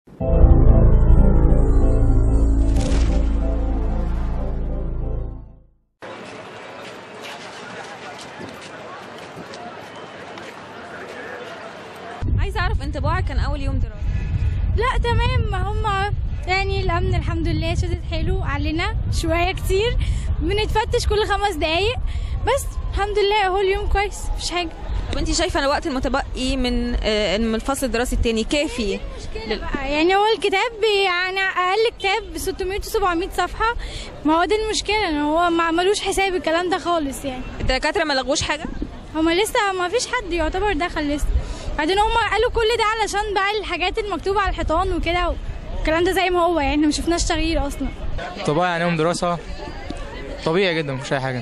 عايزه اعرف انطباعك كان اول يوم دراسه لا تمام هم يعني الامن الحمد لله شدت حيله علينا شويه كتير بنتفتش كل خمس دقايق بس الحمد لله اهو اليوم كويس مفيش حاجه طب انت شايفه الوقت المتبقي من آه، من الفصل الدراسي الثاني كافي لل- بقى يعني هو الكتاب بي- يعني اقل كتاب ب 600 و 700 صفحه ما هو دي المشكله ان هو ما عملوش حساب الكلام ده خالص يعني الدكاتره ما لغوش حاجه هما لسه ما فيش حد يعتبر دخل لسه بعدين هما قالوا كل ده علشان بقى الحاجات المكتوبه على الحيطان وكده الكلام ده زي ما هو يعني احنا ما شفناش تغيير اصلا طبعا يعني يوم دراسة طبيعي جدا مش أي حاجة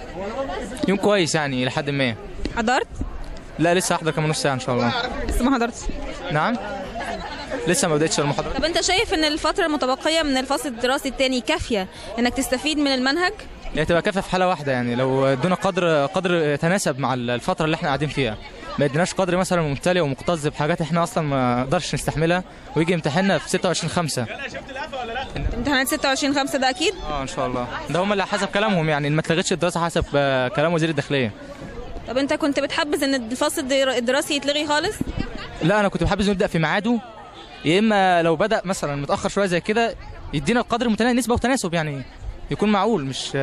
يوم كويس يعني إلى حد ما حضرت لا لسه هحضر كمان نص ساعة إن شاء الله لسه ما حضرتش نعم لسه ما بدأتش المحاضرة طب انت شايف ان الفتره المتبقيه من الفصل الدراسي الثاني كافيه انك تستفيد من المنهج هي تبقى كافية في حالة واحدة يعني لو ادونا قدر قدر يتناسب مع الفترة اللي احنا قاعدين فيها ما اديناش قدر مثلا ممتلئ ومكتظ بحاجات احنا اصلا ما نقدرش نستحملها ويجي امتحاننا في 26 5 امتحانات 26 5 ده اكيد اه ان شاء الله ده هم اللي حسب كلامهم يعني إن ما اتلغتش الدراسة حسب آه، كلام وزير الداخلية طب انت كنت بتحبذ ان الفصل الدرا- الدراسي يتلغي خالص لا انا كنت بحب إنه يبدا في ميعاده يا اما لو بدا مثلا متاخر شويه زي كده يدينا القدر المتناسب نسبه وتناسب يعني يكون معقول مش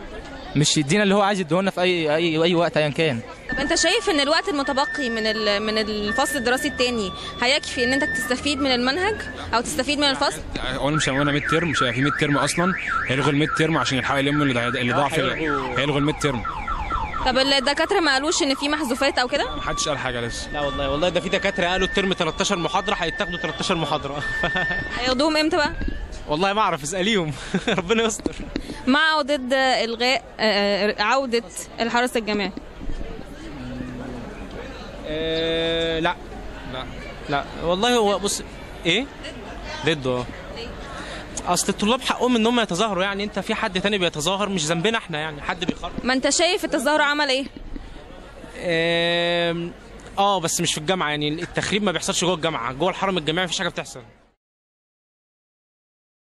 مش يدينا اللي هو عايز يديهولنا في اي اي اي وقت ايا كان طب انت شايف ان الوقت المتبقي من ال- من الفصل الدراسي الثاني هيكفي ان انت تستفيد من المنهج او تستفيد من الفصل اولا مش هيعملوا ميد ترم مش هيبقى في ميد ترم اصلا هيلغوا الميد ترم عشان يلحقوا يلموا اللي ضاع- اللي ضاع في هيلغوا الميد ترم طب الدكاتره ما قالوش ان في محذوفات او كده محدش قال حاجه لسه لا والله والله ده في دكاتره قالوا الترم 13 محاضره هيتاخدوا 13 محاضره هياخدوهم امتى بقى والله ما اعرف اساليهم ربنا يستر مع او ضد الغاء آه، عوده الحرس الجامعي أه لا لا لا والله هو بص ايه ضده اه اصل الطلاب حقهم ان هم يتظاهروا يعني انت في حد تاني بيتظاهر مش ذنبنا احنا يعني حد بيخرج ما انت شايف التظاهر عمل ايه آم، اه بس مش في الجامعه يعني التخريب ما بيحصلش جوه الجامعه جوه الحرم الجامعي مفيش حاجه بتحصل